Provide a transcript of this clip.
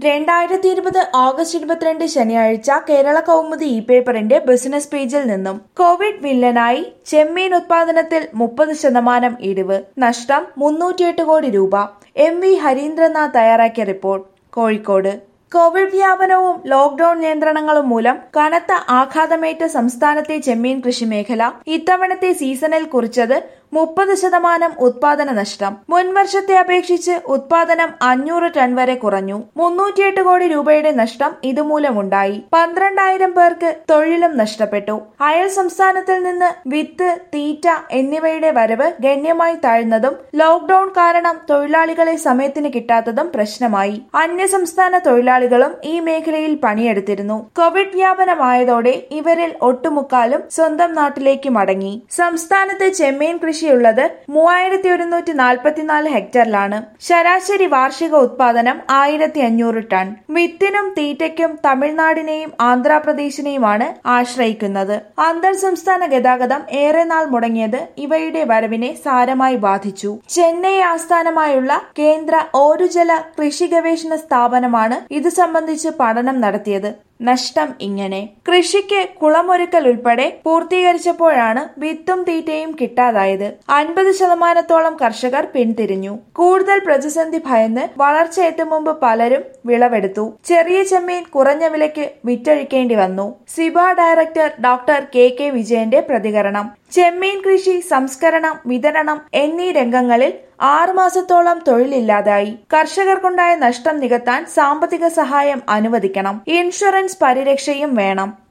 രണ്ടായിരത്തി ഇരുപത് ഓഗസ്റ്റ് ഇരുപത്തിരണ്ട് ശനിയാഴ്ച കേരള കൗമുദി ഇ പേപ്പറിന്റെ ബിസിനസ് പേജിൽ നിന്നും കോവിഡ് വില്ലനായി ചെമ്മീൻ ഉത്പാദനത്തിൽ മുപ്പത് ശതമാനം ഇടിവ് നഷ്ടം മുന്നൂറ്റിയെട്ട് കോടി രൂപ എം വി ഹരീന്ദ്രനാഥ് തയ്യാറാക്കിയ റിപ്പോർട്ട് കോഴിക്കോട് കോവിഡ് വ്യാപനവും ലോക്ഡൌൺ നിയന്ത്രണങ്ങളും മൂലം കനത്ത ആഘാതമേറ്റ സംസ്ഥാനത്തെ ചെമ്മീൻ കൃഷി മേഖല ഇത്തവണത്തെ സീസണിൽ കുറിച്ചത് മുപ്പത് ശതമാനം ഉത്പാദന നഷ്ടം മുൻവർഷത്തെ അപേക്ഷിച്ച് ഉത്പാദനം അഞ്ഞൂറ് ടൺ വരെ കുറഞ്ഞു മുന്നൂറ്റിയെട്ട് കോടി രൂപയുടെ നഷ്ടം ഇതുമൂലമുണ്ടായി പന്ത്രണ്ടായിരം പേർക്ക് തൊഴിലും നഷ്ടപ്പെട്ടു അയൽ സംസ്ഥാനത്തിൽ നിന്ന് വിത്ത് തീറ്റ എന്നിവയുടെ വരവ് ഗണ്യമായി താഴ്ന്നതും ലോക്ഡൌൺ കാരണം തൊഴിലാളികളെ സമയത്തിന് കിട്ടാത്തതും പ്രശ്നമായി അന്യസംസ്ഥാന തൊഴിലാളികളും ഈ മേഖലയിൽ പണിയെടുത്തിരുന്നു കോവിഡ് വ്യാപനമായതോടെ ഇവരിൽ ഒട്ടുമുക്കാലും സ്വന്തം നാട്ടിലേക്ക് മടങ്ങി സംസ്ഥാനത്ത് ചെമ്മീൻ കൃഷിയുള്ളത് മൂവായിരത്തി ഒരുന്നൂറ്റി നാൽപ്പത്തിനാല് ഹെക്ടറിലാണ് ശരാശരി വാർഷിക ഉത്പാദനം ആയിരത്തി അഞ്ഞൂറ് ടൺ വിത്തിനും തീറ്റയ്ക്കും തമിഴ്നാടിനെയും ആന്ധ്രാപ്രദേശിനെയുമാണ് ആശ്രയിക്കുന്നത് അന്തർ സംസ്ഥാന ഗതാഗതം ഏറെ നാൾ മുടങ്ങിയത് ഇവയുടെ വരവിനെ സാരമായി ബാധിച്ചു ചെന്നൈ ആസ്ഥാനമായുള്ള കേന്ദ്ര ഓരുജല കൃഷി ഗവേഷണ സ്ഥാപനമാണ് ഇത് സംബന്ധിച്ച് പഠനം നടത്തിയത് നഷ്ടം ഇങ്ങനെ കൃഷിക്ക് കുളമൊരുക്കൽ ഉൾപ്പെടെ പൂർത്തീകരിച്ചപ്പോഴാണ് വിത്തും തീറ്റയും കിട്ടാതായത് അൻപത് ശതമാനത്തോളം കർഷകർ പിന്തിരിഞ്ഞു കൂടുതൽ പ്രതിസന്ധി ഭയന്ന് വളർച്ച എത്തും മുമ്പ് പലരും വിളവെടുത്തു ചെറിയ ചെമ്മീൻ കുറഞ്ഞ വിലയ്ക്ക് വിറ്റഴിക്കേണ്ടി വന്നു CIBA director doctor K K വിജയന്റെ പ്രതികരണം ചെമ്മീൻ കൃഷി സംസ്കരണം വിതരണം എന്നീ രംഗങ്ങളിൽ ആറുമാസത്തോളം തൊഴിലില്ലാതായി കർഷകർക്കുണ്ടായ നഷ്ടം നികത്താൻ സാമ്പത്തിക സഹായം അനുവദിക്കണം ഇൻഷുറൻസ് പരിരക്ഷയും വേണം